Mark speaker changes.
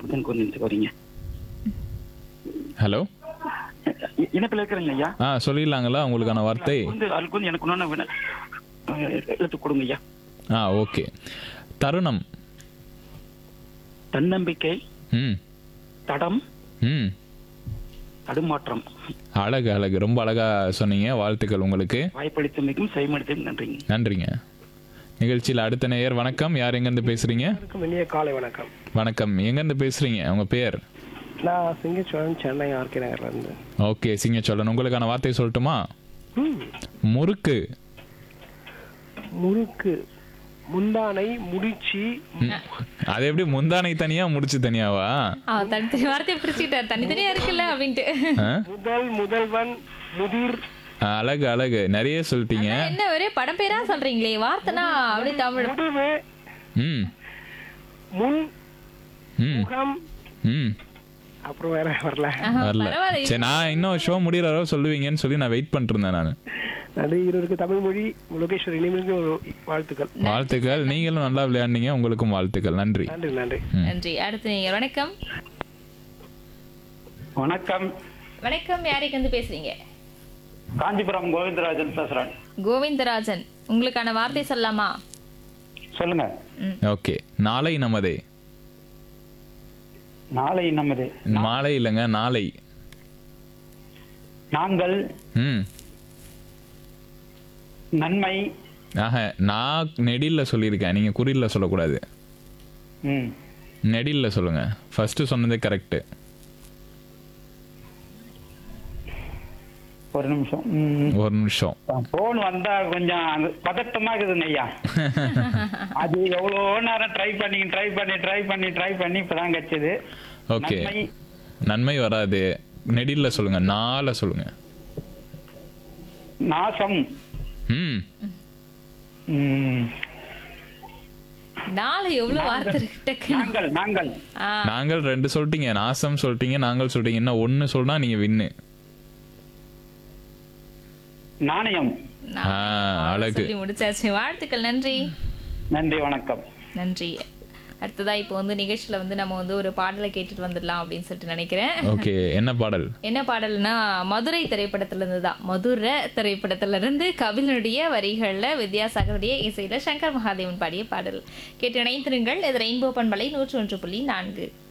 Speaker 1: புதன் கொஞ்சம் வரீங்க
Speaker 2: ஹலோ
Speaker 1: இணைப்பில் இருக்கிறேங்க ஐயா
Speaker 2: ஆ சொல்லிடலாங்களா உங்களுக்கான வார்த்தை
Speaker 1: வந்து அதுக்கு வந்து எனக்கு ஒன்று வின அஹ், எழுத்து கொடுங்க ஐயா
Speaker 2: ஆ ஓகே தருணம்
Speaker 1: தன்னம்பிக்கை
Speaker 2: ம்
Speaker 1: தடம்
Speaker 2: ம்
Speaker 1: தடுமாற்றம்
Speaker 2: அழகு அழகு ரொம்ப அழகா சொன்னீங்க வாழ்த்துக்கள் உங்களுக்கு
Speaker 1: வாய்ப்பளித்தமைக்கும் செய்மடுத்தும் நன்றிங்க
Speaker 2: நன்றிங்க நிகழ்ச்சியில் அடுத்த நேயர் வணக்கம் யார் எங்கேருந்து பேசுறீங்க
Speaker 3: எல்லாருக்கும் இனிய காலை வணக்கம்
Speaker 2: வணக்கம் எங்கேருந்து பேசுறீங்க உங்க பேர்
Speaker 3: நான் சிங்கச்சோழன் சென்னை ஆர்கே நகர்ல இருந்து
Speaker 2: ஓகே சிங்கச்சோழன் உங்களுக்கான வார்த்தை சொல்லட்டுமா
Speaker 3: ம்,
Speaker 2: முறுக்கு
Speaker 3: முறுக்கு முந்தானை முடிச்சி
Speaker 2: ம். அது எப்படி முந்தானை தனியா முடிச்சு தனியாவா
Speaker 4: ஆ தனித்தனி வார்த்தையை பிரிச்சுக்கிட்டார் தனித்தனியா இருக்குல்ல அப்படின்ட்டு
Speaker 2: ஆ?
Speaker 3: முதல் முதல்வன் முதிர்
Speaker 2: அழகு அழகு நிறைய சொல்லிட்டீங்க
Speaker 4: என்ன ஒரே படம் பேரா சொல்றீங்களே வார்த்தைனா அப்படி தமிழ்
Speaker 3: முடிவு
Speaker 2: ம்
Speaker 3: முன்
Speaker 2: ம்
Speaker 3: முகம்
Speaker 2: ம்
Speaker 3: அப்புறம் வேற வரல
Speaker 4: ஆஹா,
Speaker 2: வரல
Speaker 4: பரவாயில்ல
Speaker 2: சரி நான் இன்னும் ஷோ முடிகிற அளவு சொல்லுவீங்கன்னு சொல்லி நான் வெயிட் பண்ணிட்டு இருந்தேன் நான்
Speaker 3: நன்றி இருவருக்கு தமிழ் மொழி லோகேஸ்வரி இனிமேலுக்கு ஒரு வாழ்த்துக்கள்
Speaker 2: வாழ்த்துக்கள் நீங்களும் நல்லா விளையாண்டீங்க உங்களுக்கும் வாழ்த்துக்கள் நன்றி
Speaker 3: நன்றி நன்றி
Speaker 4: நன்றி அடுத்து நீங்க வணக்கம்
Speaker 1: வணக்கம்
Speaker 4: வணக்கம் யாருக்கு வந்து பேசுறீங்க
Speaker 1: காஞ்சிபுரம் கோவிந்தராஜன் பேசுறேன்
Speaker 4: கோவிந்தராஜன் உங்களுக்கான வார்த்தை சொல்லலாமா
Speaker 1: சொல்லுங்க
Speaker 2: ஓகே நாளை நமதே
Speaker 1: நாளை நமது
Speaker 2: மாலை இல்லைங்க நாளை
Speaker 1: நாங்கள்
Speaker 2: ம்
Speaker 1: நன்மை
Speaker 2: ஆஹ நான் நெடில்ல சொல்லியிருக்கேன் நீங்க குறில்ல சொல்லக்கூடாது
Speaker 1: ம்
Speaker 2: நெடில்ல சொல்லுங்க ஃபர்ஸ்ட் சொன்னதே கரெக்ட்
Speaker 1: ஒரு நிமிஷம் ம்
Speaker 2: ஒரு நிமிஷம்
Speaker 1: போன் வந்தா கொஞ்சம் அங்க பதட்டமா இருக்குதுங்க ஐயா அது எவ்வளோ நேரம் ட்ரை பண்ணி ட்ரை பண்ணி ட்ரை பண்ணி ட்ரை பண்ணி இப்பதான் கிடைச்சது
Speaker 2: ஓகே
Speaker 1: நன்மை
Speaker 2: நன்மை வராது நெடில்ல சொல்லுங்க நாளை சொல்லுங்க
Speaker 1: நாசம்
Speaker 2: ம்
Speaker 1: ம்,
Speaker 4: நாலு எவ்வளவு வார்த்தை இருக்கு டக்குன்னு.
Speaker 1: நாங்கள் நாங்கள்
Speaker 4: ஆ,
Speaker 2: நாங்கள் ரெண்டு சொல்லிட்டீங்க நாசம் சொல்லிட்டீங்க நாங்கள் சொல்லிட்டீங்க என்ன ஒன்னு சொன்னா நீங்க வின்னு
Speaker 1: நாணயம்
Speaker 4: நான்
Speaker 2: ஆ, அழகு.
Speaker 4: சொல்லி முடிச்சாச்சு வாழ்த்துக்கள் நன்றி
Speaker 1: நன்றி வணக்கம்
Speaker 4: நன்றி அடுத்ததா இப்போ வந்து நிகழ்ச்சியில வந்து நம்ம வந்து ஒரு பாடலை கேட்டுட்டு வந்துடலாம் அப்படின்னு சொல்லிட்டு நினைக்கிறேன்
Speaker 2: ஓகே என்ன பாடல்
Speaker 4: என்ன பாடல்னா மதுரை திரைப்படத்துல இருந்து தான் மதுரை திரைப்படத்துல இருந்து கபிலனுடைய வரிகள்ல வித்யாசாகருடைய இசையில சங்கர் மகாதேவன் பாடிய பாடல் கேட்டு இணைந்திருங்கள் இது ரெயின்போ பண்பலை நூற்றி ஒன்று புள்ளி நான்கு